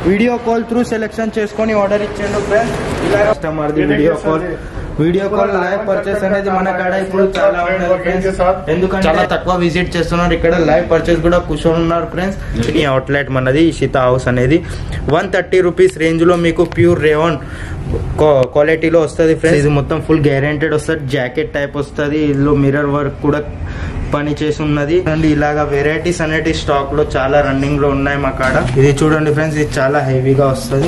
Video call through selection చేసుకొని order ఇచ్చిండు friends ఇలా కస్టమర్ది video call video call live purchase అనేది మన కాడ ఇప్పుడు చాలా ఉన్నది ఫ్రెండ్స్ ఎందుకంటే చాలా తక్కువ విజిట్ చేస్తున్నారు ఇక్కడ లైవ్ పర్చేస్ కూడా కూర్చొని ఉన్నారు ఫ్రెండ్స్ ఈ అవుట్లెట్ మనది ఇషిత హౌస్ అనేది వన్ థర్టీ రూపీస్ రేంజ్ లో మీకు ప్యూర్ రేవన్ క్వాలిటీలో వస్తుంది ఫ్రెండ్స్ ఇది మొత్తం ఫుల్ గ్యారెంటెడ్ వస్తుంది జాకెట్ టైప్ వస్తుంది ఇందులో మిర్రర్ వర్క్ కూడా పని చేసి ఉన్నది అండ్ ఇలాగా వెరైటీస్ అనేటి స్టాక్ లో చాలా రన్నింగ్ లో ఉన్నాయి మా కాడ ఇది చూడండి ఫ్రెండ్స్ ఇది చాలా హెవీగా వస్తుంది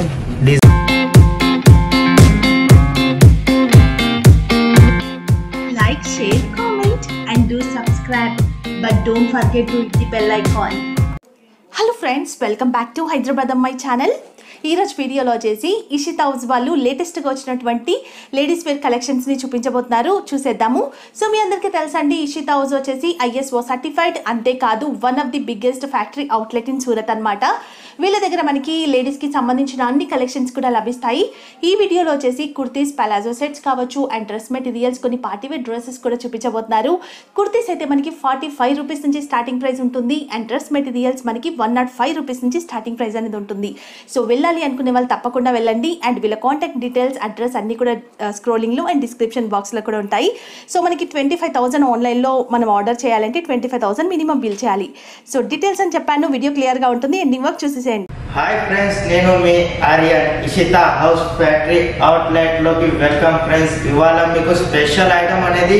like, share, comment, and do subscribe. But don't forget to hit the bell icon. Hello friends welcome back to Hyderabad అమ్మాయి ఛానల్ ఈరోజు వీడియోలో వచ్చేసి ఇషిత్ హౌస్ వాళ్ళు లేటెస్ట్గా వచ్చినటువంటి లేడీస్ వేర్ కలెక్షన్స్ని చూపించబోతున్నారు చూసేద్దాము సో మీ అందరికీ తెలుసండి ఇషిత్ హౌస్ వచ్చేసి ఐఎస్ఓ సర్టిఫైడ్ అంతేకాదు one of the biggest factory outlet in Surat అనమాట వీళ్ళ దగ్గర మనకి లేడీస్కి సంబంధించిన అన్ని కలెక్షన్స్ కూడా లభిస్తాయి ఈ వీడియోలో వచ్చేసి కుర్తీస్ పలాజో సెట్స్ కావచ్చు అండ్ డ్రెస్ మెటీరియల్స్ కొన్ని పార్టీవేర్ డ్రెస్సెస్ కూడా చూపించబోతున్నారు కుర్తీస్ అయితే మనకి ఫార్టీ ఫైవ్ రూపీస్ నుంచి స్టార్టింగ్ ప్రైస్ ఉంటుంది అండ్ డ్రెస్ మెటీరియల్స్ మనకి వన్ నాట్ ఫైవ్ రూపీస్ నుంచి స్టార్టింగ్ ప్రైస్ అనేది ఉంటుంది సో వెళ్ళాలి అనుకునే వాళ్ళు తప్పకుండా వెళ్ళండి అండ్ వీళ్ళ కాంటాక్ట్ డీటెయిల్స్ అడ్రస్ అన్ని కూడా స్క్రోలింగ్లో అండ్ డిస్క్రిప్షన్ బాక్స్లో కూడా ఉంటాయి సో మనకి ట్వంటీ ఫైవ్ థౌసండ్ ఆన్లైన్లో మనం ఆర్డర్ చేయాలంటే twenty five thousand minimum bill చేయాలి సో డీటెయిల్స్ అని చెప్పాను వీడియో క్లియర్గా ఉంటుంది ఎండింగ్ వర్క్ చూసేసేయండి హాయ్ ఫ్రెండ్స్ నేను మీ Aryan Ishita house factory outlet లోకి వెల్కమ్ ఫ్రెండ్స్ ఇవాళ మీకు స్పెషల్ ఐటమ్ అనేది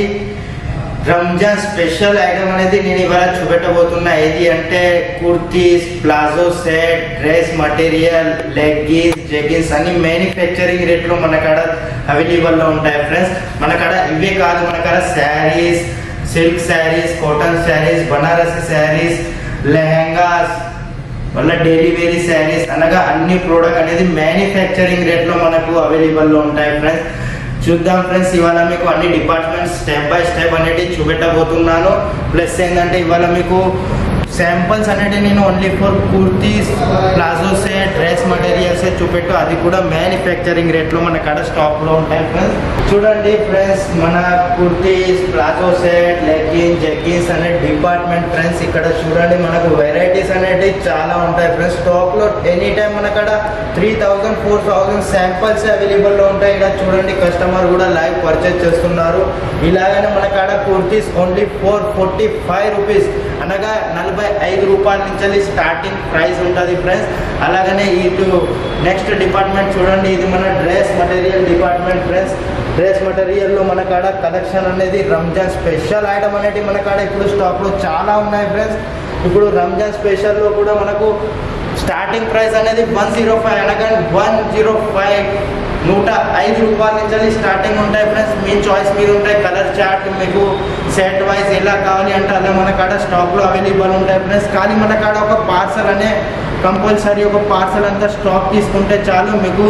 రంజాన్ స్పెషల్ ఐటమ్ అనేది నేను ఇవాళ చూపెట్టబోతున్నా ఏది అంటే kurtis palazzo set dress material leggings jeggings అన్ని మ్యానుఫ్యాక్చరింగ్ రేట్లో మన కాడ అవైలబుల్లో ఉంటాయి ఫ్రెండ్స్ మన కాడ ఇవే కాదు మన కాడ శారీస్ సిల్క్ శారీస్ కాటన్ శారీస్ బనారసి శారీస్ లెహంగాస్ మళ్ళీ డైలీ వేరీ శారీస్ అనగా అన్ని ప్రోడక్ట్ అనేది మ్యానుఫ్యాక్చరింగ్ రేట్లో మనకు అవైలబుల్లో ఉంటాయి ఫ్రెండ్స్ చూద్దాం ఫ్రెండ్స్ ఇవాళ మీకు అన్ని డిపార్ట్మెంట్స్ స్టెప్ బై స్టెప్ అనేది చూపెట్టబోతున్నాను ప్లస్ ఏంటంటే ఇవాళ మీకు శాంపుల్స్ అనేది నేను only for kurtis palazzo set dress materials చూపెట్టు అది కూడా మ్యానుఫ్యాక్చరింగ్ రేట్లో మన కాడ స్టాక్లో ఉంటాయి ఫ్రెండ్స్ చూడండి ఫ్రెండ్స్ మన kurtis palazzo set leggings jeggings అనే డిపార్ట్మెంట్ ఫ్రెండ్స్ ఇక్కడ చూడండి మనకు వెరైటీస్ అనేవి చాలా ఉంటాయి ఫ్రెండ్స్ స్టాక్లో ఎనీ టైం మన కాడ three thousand four thousand samples అవైలబుల్లో ఉంటాయి ఇక్కడ చూడండి కస్టమర్ కూడా లైవ్ పర్చేస్ చేస్తున్నారు ఇలాగనే మన కాడ kurtis only four forty five rupees అనగా నలభై ఐదు రూపాయల నుంచి స్టార్టింగ్ ప్రైస్ ఉంటుంది ఫ్రెండ్స్ అలాగనే ఇటు నెక్స్ట్ డిపార్ట్మెంట్ చూడండి ఇది మన dress material department friends dress మటీరియల్లో మన కాడ కలెక్షన్ అనేది రంజాన్ స్పెషల్ ఐటమ్ అనేది మన కాడ ఇప్పుడు స్టాక్లో చాలా ఉన్నాయి ఫ్రెండ్స్ ఇప్పుడు రంజాన్ స్పెషల్లో కూడా మనకు స్టార్టింగ్ ప్రైస్ అనేది వన్ జీరో ఫైవ్ అనగా వన్ జీరో ఫైవ్ నూట ఐదు రూపాయల నుంచి స్టార్టింగ్ ఉంటాయి ఫ్రెండ్స్ మీ చాయిస్ మీద ఉంటాయి కలర్ చార్ట్ మీకు సెట్ వైజ్ ఎలా కావాలి అంటే అలా మన కాడ స్టాక్లో అవైలబుల్ ఉంటాయి ఫ్రెండ్స్ కానీ మన కాడ ఒక పార్సల్ అనే కంపల్సరీ ఒక పార్సల్ అంతా స్టాక్ తీసుకుంటే చాలు మీకు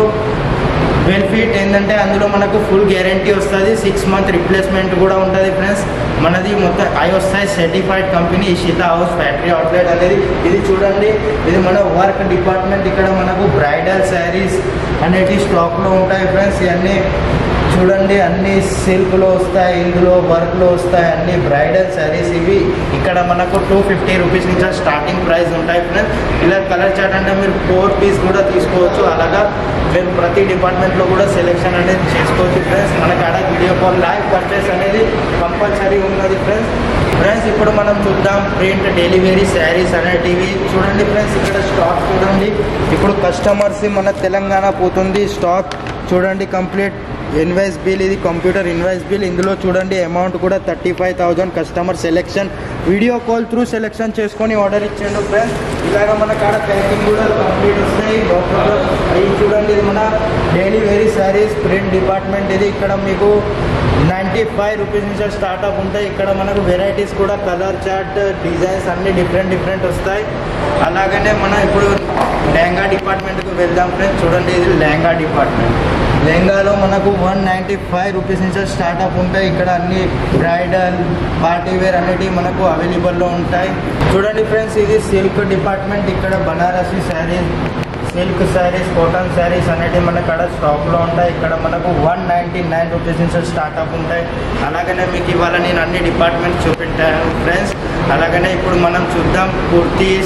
బెనిఫిట్ ఏంటంటే అందులో మనకు ఫుల్ గ్యారంటీ వస్తుంది సిక్స్ మంత్ రిప్లేస్మెంట్ కూడా ఉంటుంది ఫ్రెండ్స్ మనది మొత్తం ISO certified company Ishita house factory outlet అనేది ఇది చూడండి ఇది మన వర్క్ డిపార్ట్మెంట్ ఇక్కడ మనకు బ్రైడల్ శారీస్ అనేటివి స్టాక్లో ఉంటాయి ఫ్రెండ్స్ ఇవన్నీ చూడండి అన్ని సిల్క్లో వస్తాయి ఇందులో వర్క్లో వస్తాయి అన్ని బ్రైడల్ శారీస్ ఇవి ఇక్కడ మనకు టూ ఫిఫ్టీ రూపీస్ నుంచి స్టార్టింగ్ ప్రైస్ ఉంటాయి ఫ్రెండ్స్ ఇలా కలర్ చార్ట్ అంటే మీరు ఫోర్ పీస్ కూడా తీసుకోవచ్చు అలాగా మీరు ప్రతి డిపార్ట్మెంట్లో కూడా సెలెక్షన్ అనేది చేసుకోవచ్చు ఫ్రెండ్స్ మన కాడ వీడియో కాల్ లైవ్ పర్చేస్ అనేది కంపల్సరీ ఉన్నది ఫ్రెండ్స్ ఫ్రెండ్స్ ఇప్పుడు మనం చూద్దాం ప్రింట్ డెలివరీ శారీస్ అనేటివి చూడండి ఫ్రెండ్స్ ఇక్కడ స్టాక్ చూడండి ఇప్పుడు కస్టమర్స్ మన తెలంగాణ పోతుంది స్టాక్ చూడండి కంప్లీట్ ఇన్వాయిస్ బిల్ ఇది కంప్యూటర్ ఇన్వాయిస్ బిల్ ఇందులో చూడండి అమౌంట్ కూడా thirty five thousand customer selection video call through selection చేసుకొని ఆర్డర్ ఇచ్చాడు ఫ్రెండ్స్ ఇలాగ మన కాడ ప్యాకింగ్ కూడా కంప్లీట్ వస్తాయి లోపల అవి చూడండి ఇది మన daily wear saris print department ఇది ఇక్కడ మీకు నైంటీ ఫైవ్ రూపీస్ నుంచి స్టార్ట్అప్ ఉంటాయి ఇక్కడ మనకు వెరైటీస్ కూడా కలర్ చార్ట్ డిజైన్స్ అన్ని డిఫరెంట్ డిఫరెంట్ వస్తాయి అలాగనే మనం ఇప్పుడు లెహంగా డిపార్ట్మెంట్కి వెళ్దాం ఫ్రెండ్స్ చూడండి ఇది లెహంగా డిపార్ట్మెంట్ లెహంగాలో మనకు వన్ నైంటీ ఫైవ్ రూపీస్ నుంచి స్టార్ట్అప్ ఉంటాయి ఇక్కడ అన్ని బ్రైడల్ పార్టీ వేర్ అనేటివి మనకు అవైలబుల్లో ఉంటాయి చూడండి ఫ్రెండ్స్ ఇది సిల్క్ డిపార్ట్మెంట్ ఇక్కడ బనారసి శారీస్ సిల్క్ శారీస్ కాటన్ శారీస్ అనేటివి మన కాడ స్టాక్లో ఉంటాయి ఇక్కడ మనకు వన్ నైంటీ నైన్ రూపీస్ నుంచి స్టార్ట్అప్ ఉంటాయి అలాగనే మీకు ఇవాళ నేను అన్ని డిపార్ట్మెంట్ చూపెట్టాను ఫ్రెండ్స్ అలాగనే ఇప్పుడు మనం చూద్దాం kurtis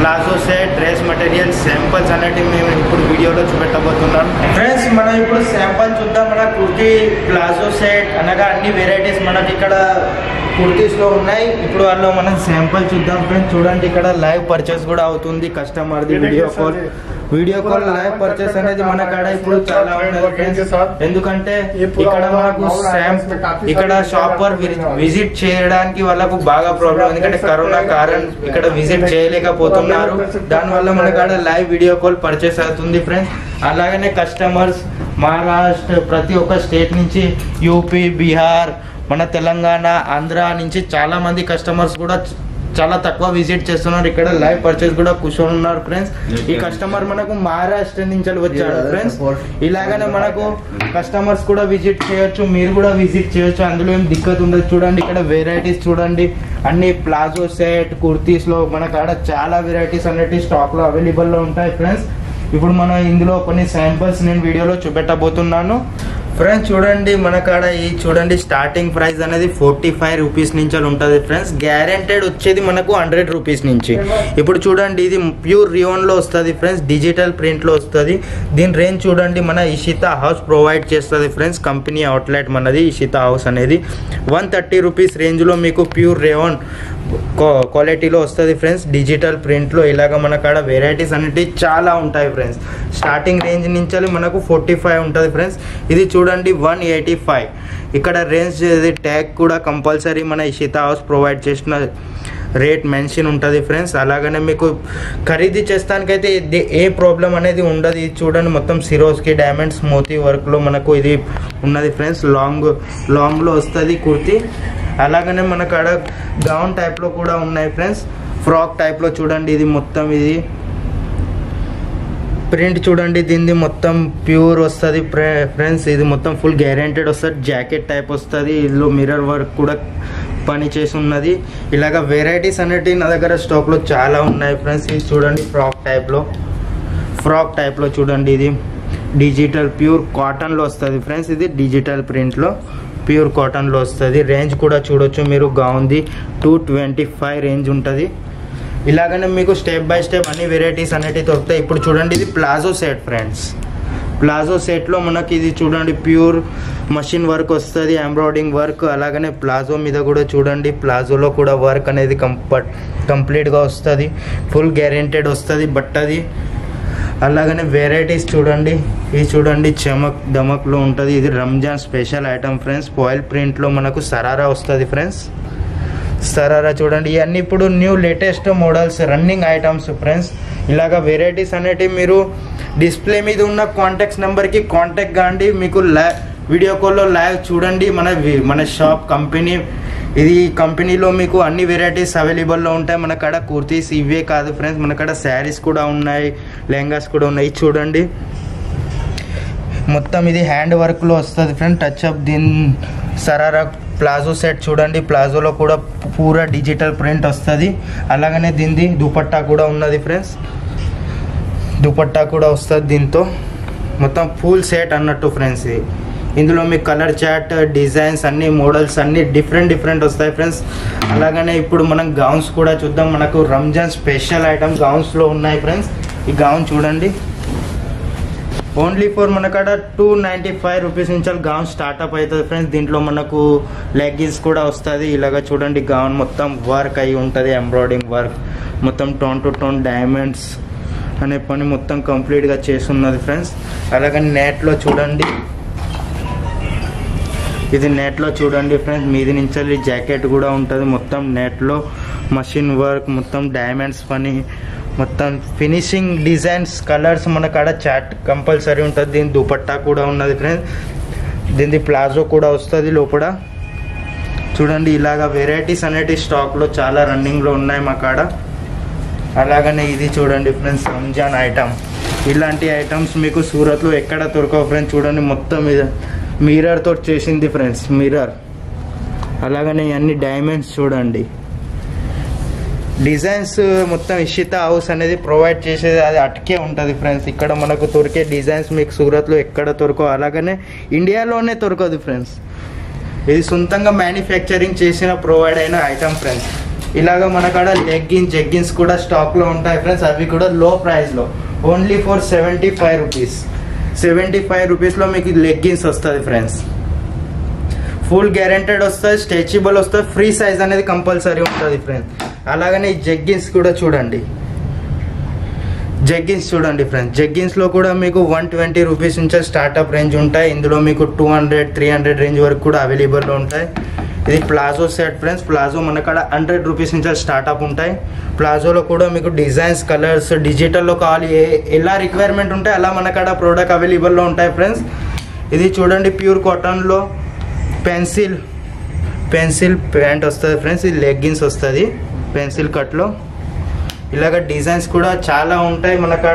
palazzo set dress material samples అనేటివి మేము ఇప్పుడు వీడియోలో చూపెట్టబోతున్నాం ఫ్రెండ్స్ మనం ఇప్పుడు శాంపుల్ చూద్దాం మన కుర్తీ ప్లాజో సెట్ అనగా అన్ని వెరైటీస్ మనకి ఇక్కడ కుర్తీస్ లో ఉన్నాయి ఇప్పుడు వాళ్ళు మనం శాంపుల్ చూద్దాం ఫ్రెండ్స్ చూడండి ఇక్కడ లైవ్ పర్చేస్ కూడా అవుతుంది కస్టమర్ ది video call video call live purchase అనేది మన కాడ ఇప్పుడు చాలా ఉన్నది ఫ్రెండ్స్ ఎందుకంటే ఇక్కడ మనకు శాంపుల్ ఇక్కడ షాపర్ విజిట్ చేయడానికి వాళ్ళకు బాగా ప్రాబ్లం ఎందుకంటే కరోనా కారణం ఇక్కడ విజిట్ చేయలేకపోతున్నారు దానివల్ల మన కాడ లైవ్ వీడియో కాల్ పర్చేస్ అవుతుంది ఫ్రెండ్స్ అలాగనే కస్టమర్స్ మహారాష్ట్ర ప్రతి ఒక్క స్టేట్ నుంచి యూపీ బీహార్ మన తెలంగాణ ఆంధ్ర నుంచి చాలా మంది కస్టమర్స్ కూడా చ- చాలా తక్కువ విజిట్ చేస్తున్నారు ఇక్కడ లైవ్ పర్చేస్ కూడా కూర్చొని ఉన్నారు ఫ్రెండ్స్ ఈ కస్టమర్ మనకు మహారాష్ట్ర నుంచి వచ్చాడు ఫ్రెండ్స్ ఇలాగనే మనకు కస్టమర్స్ కూడా విజిట్ చేయొచ్చు మీరు కూడా విజిట్ చేయొచ్చు అందులో ఏం దిక్కత్ ఉండదు చూడండి ఇక్కడ వెరైటీస్ చూడండి అన్ని ప్లాజో సెట్ కుర్తీస్ లో మన కాడ చాలా వెరైటీస్ అనేవి స్టాక్ లో అవైలబుల్ లో ఉంటాయి ఫ్రెండ్స్ ఇప్పుడు మనం ఇందులో కొన్ని శాంపిల్స్ నేను వీడియోలో చూపెట్టబోతున్నాను ఫ్రెండ్స్ చూడండి మన కాడ ఈ చూడండి స్టార్టింగ్ ప్రైస్ అనేది ఫోర్టీ ఫైవ్ రూపీస్ నుంచి అలా ఉంటుంది ఫ్రెండ్స్ గ్యారెంటెడ్ వచ్చేది మనకు హండ్రెడ్ రూపీస్ నుంచి ఇప్పుడు చూడండి ఇది ప్యూర్ రియోన్లో వస్తుంది ఫ్రెండ్స్ డిజిటల్ ప్రింట్లో వస్తుంది దీని రేంజ్ చూడండి మన ఇషితా హౌస్ ప్రొవైడ్ చేస్తుంది ఫ్రెండ్స్ కంపెనీ అవుట్లెట్ మనది ఇషితా హౌస్ అనేది వన్ థర్టీ రూపీస్ రేంజ్లో మీకు ప్యూర్ రేవన్ క్వాలిటీలో వస్తుంది ఫ్రెండ్స్ డిజిటల్ ప్రింట్లో ఇలాగ మన కాడ వెరైటీస్ అనేటివి చాలా ఉంటాయి ఫ్రెండ్స్ స్టార్టింగ్ రేంజ్ నుంచి మనకు ఫోర్టీ ఫైవ్ ఉంటుంది ఫ్రెండ్స్ ఇది చూడండి వన్ ఎయిటీ ఫైవ్ ఇక్కడ రేంజ్ ఇది ట్యాగ్ కూడా కంపల్సరీ మన ఇషితా హౌస్ ప్రొవైడ్ చేసిన రేట్ మెన్షన్ ఉంటుంది ఫ్రెండ్స్ అలాగనే మీకు ఖరీదు చేస్తానికైతే ఇది- ఏ ప్రాబ్లం అనేది ఉండదు ఇది చూడండి మొత్తం సిరోస్కి డైమండ్స్ మోతీ వర్క్లో మనకు ఇది ఉన్నది ఫ్రెండ్స్ లాంగ్ లాంగ్లో వస్తుంది కుర్తీ అలాగనే మన కాడ గౌన్ టైప్లో కూడా ఉన్నాయి ఫ్రెండ్స్ ఫ్రాక్ టైప్లో చూడండి ఇది మొత్తం ఇది ప్రింట్ చూడండి దీనిది మొత్తం ప్యూర్ వస్తుంది ఫ్రెండ్స్ ఇది మొత్తం ఫుల్ గ్యారెంటెడ్ వస్తుంది జాకెట్ టైప్ వస్తుంది ఇందులో మిర్రర్ వర్క్ కూడా పని చేసి ఉన్నది ఇలాగ వెరైటీస్ అనేటివి నా దగ్గర స్టాక్లో చాలా ఉన్నాయి ఫ్రెండ్స్ ఇది చూడండి ఫ్రాక్ టైప్లో ఫ్రాక్ టైప్లో చూడండి ఇది డిజిటల్ ప్యూర్ కాటన్లో వస్తుంది ఫ్రెండ్స్ ఇది డిజిటల్ ప్రింట్లో ప్యూర్ కాటన్లో వస్తుంది రేంజ్ కూడా చూడొచ్చు మీరు గౌన్ది టూ ట్వంటీ ఫైవ్ రేంజ్ ఉంటుంది ఇలాగనే మీకు స్టెప్ బై స్టెప్ అన్ని వెరైటీస్ అనేటివి దొరుకుతాయి ఇప్పుడు చూడండి ఇది ప్లాజో సెట్ ఫ్రెండ్స్ ప్లాజో సెట్లో మనకి ఇది చూడండి ప్యూర్ మషిన్ వర్క్ వస్తుంది ఎంబ్రాయిడింగ్ వర్క్ అలాగనే ప్లాజో మీద కూడా చూడండి ప్లాజోలో కూడా వర్క్ అనేది కంపట్ కంప్లీట్గా వస్తుంది ఫుల్ గ్యారెంటెడ్ వస్తుంది బట్టది అలాగనే వెరైటీస్ చూడండి ఇది చూడండి చమక్ దమక్లో ఉంటుంది ఇది Ramzan special item friends foil ప్రింట్లో మనకు సరారా వస్తుంది ఫ్రెండ్స్ సరారా చూడండి ఇవన్నీ ఇప్పుడు new latest models running items friends ఇలాగ వెరైటీస్ అనేటివి మీరు డిస్ప్లే మీద ఉన్న కాంటాక్ట్స్ నెంబర్కి కాంటాక్ట్ కాండి మీకు లైవ్ వీడియో కాల్లో లైవ్ చూడండి మన వి- మన షాప్ కంపెనీ ఇది కంపెనీలో మీకు అన్ని వెరైటీస్ అవైలబుల్లో ఉంటాయి మన కాడ కుర్తీస్ ఇవే కాదు ఫ్రెండ్స్ మన కాడ శారీస్ కూడా ఉన్నాయి లెహంగాస్ కూడా ఉన్నాయి చూడండి మొత్తం ఇది హ్యాండ్ వర్క్లో వస్తుంది ఫ్రెండ్ టచ్ అప్ దీని సరారా ప్లాజో సెట్ చూడండి ప్లాజోలో కూడా పూరా డిజిటల్ ప్రింట్ వస్తుంది అలాగనే దీనిది దుపట్టా కూడా ఉన్నది ఫ్రెండ్స్ దుపట్టా కూడా వస్తుంది దీంతో మొత్తం ఫుల్ సెట్ అన్నట్టు ఫ్రెండ్స్ ఇది ఇందులో మీకు కలర్ చాట్ డిజైన్స్ అన్ని మోడల్స్ అన్ని డిఫరెంట్ డిఫరెంట్ వస్తాయి ఫ్రెండ్స్ అలాగనే ఇప్పుడు మనం గౌన్స్ కూడా చూద్దాం మనకు రంజాన్ స్పెషల్ ఐటమ్ గౌన్స్లో ఉన్నాయి ఫ్రెండ్స్ ఈ గౌన్ చూడండి ఓన్లీ ఫర్ మన కాడ టూ నైంటీ ఫైవ్ రూపీస్ నుంచి గౌన్ స్టార్ట్అప్ అవుతుంది ఫ్రెండ్స్ దీంట్లో మనకు లెగ్గిన్స్ కూడా వస్తుంది ఇలాగ చూడండి గౌన్ మొత్తం వర్క్ అయి ఉంటుంది ఎంబ్రాయిడింగ్ వర్క్ మొత్తం టోన్ టు టోన్ డైమండ్స్ అనే పని మొత్తం కంప్లీట్గా చేస్తున్నది ఫ్రెండ్స్ అలాగే నెట్లో చూడండి ఇది నెట్లో చూడండి ఫ్రెండ్స్ మీది నుంచి జాకెట్ కూడా ఉంటుంది మొత్తం నెట్లో మషిన్ వర్క్ మొత్తం డైమండ్స్ పని మొత్తం ఫినిషింగ్ డిజైన్స్ కలర్స్ మన కాడ చాట్ కంపల్సరీ ఉంటుంది దీని దుపట్టా కూడా ఉన్నది ఫ్రెండ్స్ దీని ప్లాజో కూడా వస్తుంది లోపల చూడండి ఇలాగ వెరైటీస్ అనేటి స్టాక్లో చాలా రన్నింగ్లో ఉన్నాయి మా కాడ అలాగనే ఇది చూడండి ఫ్రెండ్స్ రంజాన్ ఐటమ్ ఇలాంటి ఐటమ్స్ మీకు సూరత్లో ఎక్కడ దొరకవు ఫ్రెండ్స్ చూడండి మొత్తం ఇది మిర్రర్తో చేసింది ఫ్రెండ్స్ మిర్రర్ అలాగనే అన్ని డైమండ్స్ చూడండి డిజైన్స్ మొత్తం ఇషిత హౌస్ అనేది ప్రొవైడ్ చేసేది అది అటుకే ఉంటుంది ఫ్రెండ్స్ ఇక్కడ మనకు దొరికే డిజైన్స్ మీకు సూరత్లో ఎక్కడ దొరకవు అలాగనే ఇండియాలోనే దొరకదు ఫ్రెండ్స్ ఇది సొంతంగా మ్యానుఫ్యాక్చరింగ్ చేసిన ప్రొవైడ్ అయిన ఐటమ్ ఫ్రెండ్స్ ఇలాగ మన కాడ లెగ్గిన్స్ జెగ్గిన్స్ కూడా స్టాక్లో ఉంటాయి ఫ్రెండ్స్ అవి కూడా లో ప్రైస్లో only for seventy five rupees seventy five రూపీస్లో మీకు లెగ్గిన్స్ వస్తుంది ఫ్రెండ్స్ ఫుల్ గ్యారెంటెడ్ వస్తుంది స్ట్రెచబుల్ వస్తుంది ఫ్రీ సైజ్ అనేది కంపల్సరీ ఉంటుంది ఫ్రెండ్స్ అలాగనే ఈ జగ్గిన్స్ కూడా చూడండి జగ్గిన్స్ చూడండి ఫ్రెండ్స్ జగ్గిన్స్లో కూడా మీకు వన్ ట్వంటీ రూపీస్ నుంచి స్టార్ట్అప్ రేంజ్ ఉంటాయి ఇందులో మీకు two hundred three hundred range వరకు కూడా అవైలబుల్లో ఉంటాయి ఇది ప్లాజో సెట్ ఫ్రెండ్స్ ప్లాజో మన కాడ హండ్రెడ్ రూపీస్ నుంచి స్టార్ట్అప్ ఉంటాయి ప్లాజోలో కూడా మీకు డిజైన్స్ కలర్స్ డిజిటల్లో కావాలి ఏ ఎలా రిక్వైర్మెంట్ ఉంటే అలా మన కాడ ప్రోడక్ట్ అవైలబుల్లో ఉంటాయి ఫ్రెండ్స్ ఇది చూడండి ప్యూర్ కాటన్లో పెన్సిల్ పెన్సిల్ ప్యాంట్ వస్తుంది ఫ్రెండ్స్ ఇది లెగ్గిన్స్ వస్తుంది పెన్సిల్ కట్లో ఇలాగ డిజైన్స్ కూడా చాలా ఉంటాయి మన కాడ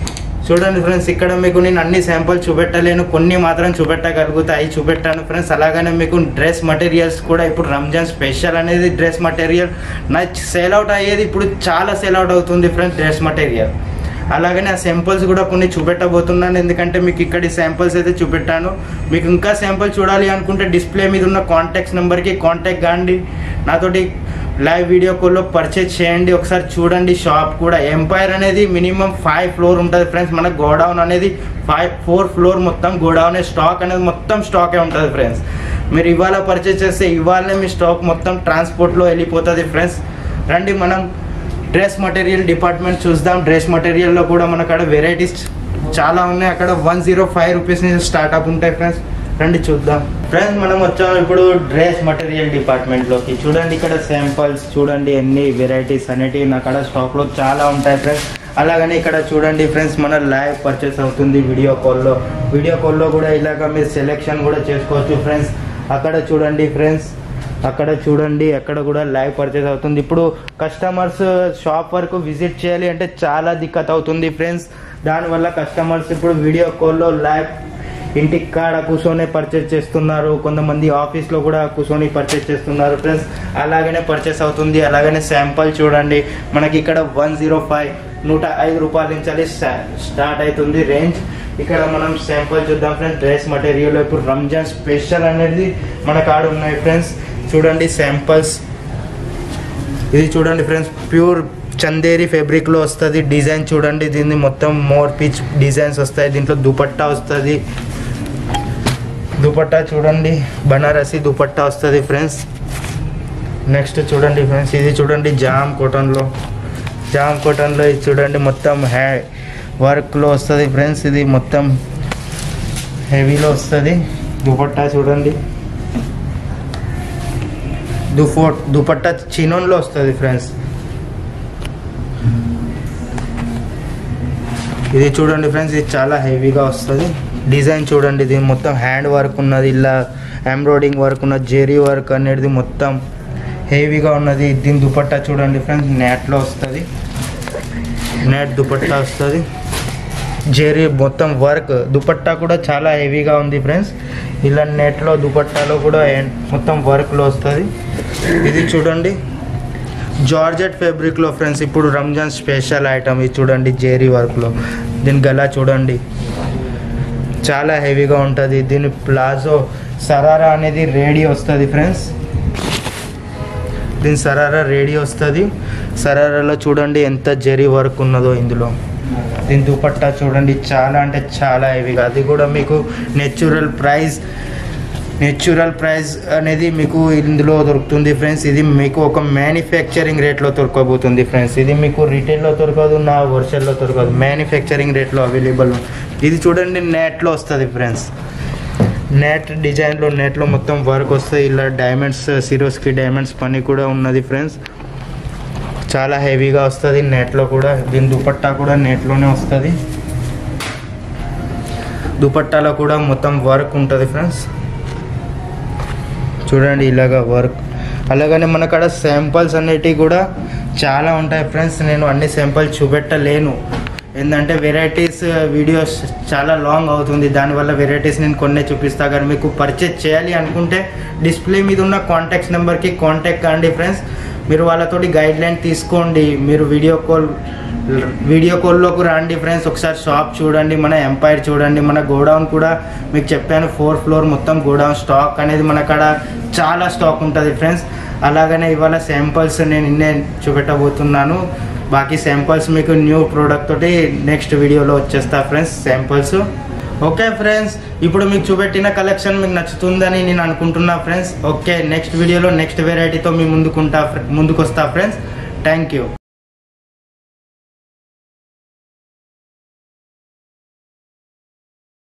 చూడండి ఫ్రెండ్స్ ఇక్కడ మీకు నేను అన్ని శాంపుల్ చూపెట్టలేను కొన్ని మాత్రం చూపెట్టగలుగుతాయి చూపెట్టాను ఫ్రెండ్స్ అలాగనే మీకు డ్రెస్ మటీరియల్స్ కూడా ఇప్పుడు రంజాన్ స్పెషల్ అనేది డ్రెస్ మటీరియల్ నా సేల్ అవుట్ అయ్యేది ఇప్పుడు చాలా సేల్ అవుట్ అవుతుంది ఫ్రెండ్స్ డ్రెస్ మటీరియల్ అలాగనే ఆ శాంపుల్స్ కూడా కొన్ని చూపెట్టబోతున్నాను ఎందుకంటే మీకు ఇక్కడి శాంపుల్స్ అయితే చూపెట్టాను మీకు ఇంకా శాంపుల్ చూడాలి అనుకుంటే డిస్ప్లే మీద ఉన్న కాంటాక్ట్స్ నెంబర్కి కాంటాక్ట్ కాండి నాతోటి లైవ్ వీడియో కాల్లో పర్చేజ్ చేయండి ఒకసారి చూడండి షాప్ కూడా ఎంపైర్ అనేది మినిమం ఫైవ్ ఫ్లోర్ ఉంటుంది ఫ్రెండ్స్ మన గోడౌన్ అనేది ఫైవ్ ఫోర్ ఫ్లోర్ మొత్తం గోడౌన్ స్టాక్ అనేది మొత్తం స్టాకే ఉంటుంది ఫ్రెండ్స్ మీరు ఇవాళ పర్చేజ్ చేస్తే ఇవాళనే మీ స్టాక్ మొత్తం ట్రాన్స్పోర్ట్లో వెళ్ళిపోతుంది ఫ్రెండ్స్ రండి మనం డ్రెస్ మటీరియల్ డిపార్ట్మెంట్ చూద్దాం డ్రెస్ మటీరియల్లో కూడా మన అక్కడ వెరైటీస్ చాలా ఉన్నాయి అక్కడ వన్ జీరో ఫైవ్ రూపీస్ నుంచి స్టార్ట్అప్ ఉంటాయి ఫ్రెండ్స్ రండి చూద్దాం ఫ్రెండ్స్ మనం వచ్చాము ఇప్పుడు డ్రెస్ మటీరియల్ డిపార్ట్మెంట్లోకి చూడండి ఇక్కడ శాంపల్స్ చూడండి ఎన్ని వెరైటీస్ అనేటివి నా కాడ స్టాక్లో చాలా ఉంటాయి ఫ్రెండ్స్ అలాగనే ఇక్కడ చూడండి ఫ్రెండ్స్ మన లైవ్ పర్చేస్ అవుతుంది వీడియో కాల్లో వీడియో కాల్లో కూడా ఇలాగ మీరు సెలెక్షన్ కూడా చేసుకోవచ్చు ఫ్రెండ్స్ అక్కడ చూడండి ఫ్రెండ్స్ అక్కడ చూడండి అక్కడ కూడా లైవ్ పర్చేస్ అవుతుంది ఇప్పుడు కస్టమర్స్ షాప్ వరకు విజిట్ చేయాలి అంటే చాలా దిక్కత్ అవుతుంది ఫ్రెండ్స్ దానివల్ల కస్టమర్స్ ఇప్పుడు వీడియో కాల్లో లైవ్ ఇంటికి కాడ కూర్చొని పర్చేస్ చేస్తున్నారు కొంతమంది ఆఫీస్లో కూడా కూర్చొని పర్చేస్ చేస్తున్నారు ఫ్రెండ్స్ అలాగనే పర్చేస్ అవుతుంది అలాగనే శాంపుల్ చూడండి మనకి ఇక్కడ వన్ జీరో ఫైవ్ నూట ఐదు రూపాయల నుంచి స్టార్ట్ అవుతుంది రేంజ్ ఇక్కడ మనం శాంపుల్ చూద్దాం ఫ్రెండ్స్ డ్రెస్ మటీరియల్ ఇప్పుడు రంజాన్ స్పెషల్ అనేది మన కాడ ఉన్నాయి ఫ్రెండ్స్ చూడండి శాంపుల్స్ ఇది చూడండి ఫ్రెండ్స్ ప్యూర్ చందేరి ఫ్యాబ్రిక్లో వస్తుంది డిజైన్ చూడండి దీన్ని మొత్తం మోర్ పిచ్ డిజైన్స్ వస్తాయి దీంట్లో దుపట్టా వస్తుంది దుపట్టా చూడండి బనారసి దుపట్టా వస్తుంది ఫ్రెండ్స్ నెక్స్ట్ చూడండి ఫ్రెండ్స్ ఇది చూడండి జామ్ కాటన్లో జామ్ కాటన్లో ఇది చూడండి మొత్తం హ్యా వర్క్లో వస్తుంది ఫ్రెండ్స్ ఇది మొత్తం హెవీలో వస్తుంది దుపట్టా చూడండి దుఫో దుపట్టా చినోన్లో వస్తుంది ఫ్రెండ్స్ ఇది చూడండి ఫ్రెండ్స్ ఇది చాలా హెవీగా వస్తుంది డిజైన్ చూడండి ఇది మొత్తం హ్యాండ్ వర్క్ ఉన్నది ఇలా ఎంబ్రాయిడింగ్ వర్క్ ఉన్నది జెరీ వర్క్ అనేది మొత్తం హెవీగా ఉన్నది దీని దుపట్టా చూడండి ఫ్రెండ్స్ నెట్లో వస్తుంది నెట్ దుపట్టా వస్తుంది జెరీ మొత్తం వర్క్ దుపట్టా కూడా చాలా హెవీగా ఉంది ఫ్రెండ్స్ ఇలా నెట్లో దుపట్టాలో కూడా ఎన్- మొత్తం వర్క్లో వస్తుంది ఇది చూడండి జార్జెట్ ఫ్యాబ్రిక్లో ఫ్రెండ్స్ ఇప్పుడు రంజాన్ స్పెషల్ ఐటమ్ ఇది చూడండి జేరీ వర్క్లో దీని గలా చూడండి చాలా హెవీగా ఉంటుంది దీని ప్లాజో సరారా అనేది రేడీ వస్తుంది ఫ్రెండ్స్ దీని సరారా రేడీ వస్తుంది సరారాలో చూడండి ఎంత జరీ వర్క్ ఉన్నదో ఇందులో దీని దుపట్టా చూడండి చాలా అంటే చాలా హెవీగా అది కూడా మీకు నెచురల్ ప్రైస్ నెచురల్ ప్రైస్ అనేది మీకు ఇందులో దొరుకుతుంది ఫ్రెండ్స్ ఇది మీకు ఒక మ్యానుఫ్యాక్చరింగ్ రేట్లో దొరకబోతుంది ఫ్రెండ్స్ ఇది మీకు రిటైల్లో దొరకదు నా వర్షల్లో దొరకదు మ్యానుఫ్యాక్చరింగ్ రేట్లో అవైలబుల్ ఇది చూడండి నెట్లో వస్తుంది ఫ్రెండ్స్ నెట్ డిజైన్లో నెట్లో మొత్తం వర్క్ వస్తాయి ఇలా డైమండ్స్ సిరోస్కి డైమండ్స్ పని కూడా ఉన్నది ఫ్రెండ్స్ చాలా హెవీగా వస్తుంది నెట్లో కూడా దీని దుపట్టా కూడా నెట్లోనే వస్తుంది దుపట్టాలో కూడా మొత్తం వర్క్ ఉంటుంది ఫ్రెండ్స్ చూడండి ఇలాగ వర్క్ అలాగనే మన కాడ శాంపల్స్ అనేటివి కూడా చాలా ఉంటాయి ఫ్రెండ్స్ నేను అన్ని శాంపల్స్ చూపెట్టలేను ఏంటంటే వెరైటీస్ వీడియోస్ చాలా లాంగ్ అవుతుంది దానివల్ల వెరైటీస్ నేను కొన్ని చూపిస్తా కానీ మీకు పర్చేజ్ చేయాలి అనుకుంటే డిస్ప్లే మీద ఉన్న కాంటాక్ట్స్ నెంబర్కి కాంటాక్ట్ కండి ఫ్రెండ్స్ మీరు వాళ్ళతోటి గైడ్ లైన్ తీసుకోండి మీరు వీడియో కాల్ వీడియో కాల్లోకి రండి ఫ్రెండ్స్ ఒకసారి షాప్ చూడండి మన ఎంపైర్ చూడండి మన గోడౌన్ కూడా మీకు చెప్పాను ఫోర్ ఫ్లోర్ మొత్తం గోడౌన్ స్టాక్ అనేది మన కాడ చాలా స్టాక్ ఉంటుంది ఫ్రెండ్స్ అలాగనే ఇవాళ శాంపుల్స్ నేను ఇన్నే చూపెట్టబోతున్నాను బాకీ శాంపుల్స్ మీకు న్యూ ప్రోడక్ట్ తోటి నెక్స్ట్ వీడియోలో వచ్చేస్తా ఫ్రెండ్స్ శాంపుల్స్ ఓకే ఫ్రెండ్స్ ఇప్పుడు మీకు చూపెట్టిన కలెక్షన్ మీకు నచ్చుతుందని నేను అనుకుంటున్నా ఫ్రెండ్స్ ఓకే నెక్స్ట్ వీడియోలో నెక్స్ట్ వెరైటీతో మీ ముందుకుంటా ముందుకు వస్తా ఫ్రెండ్స్ థ్యాంక్ యూ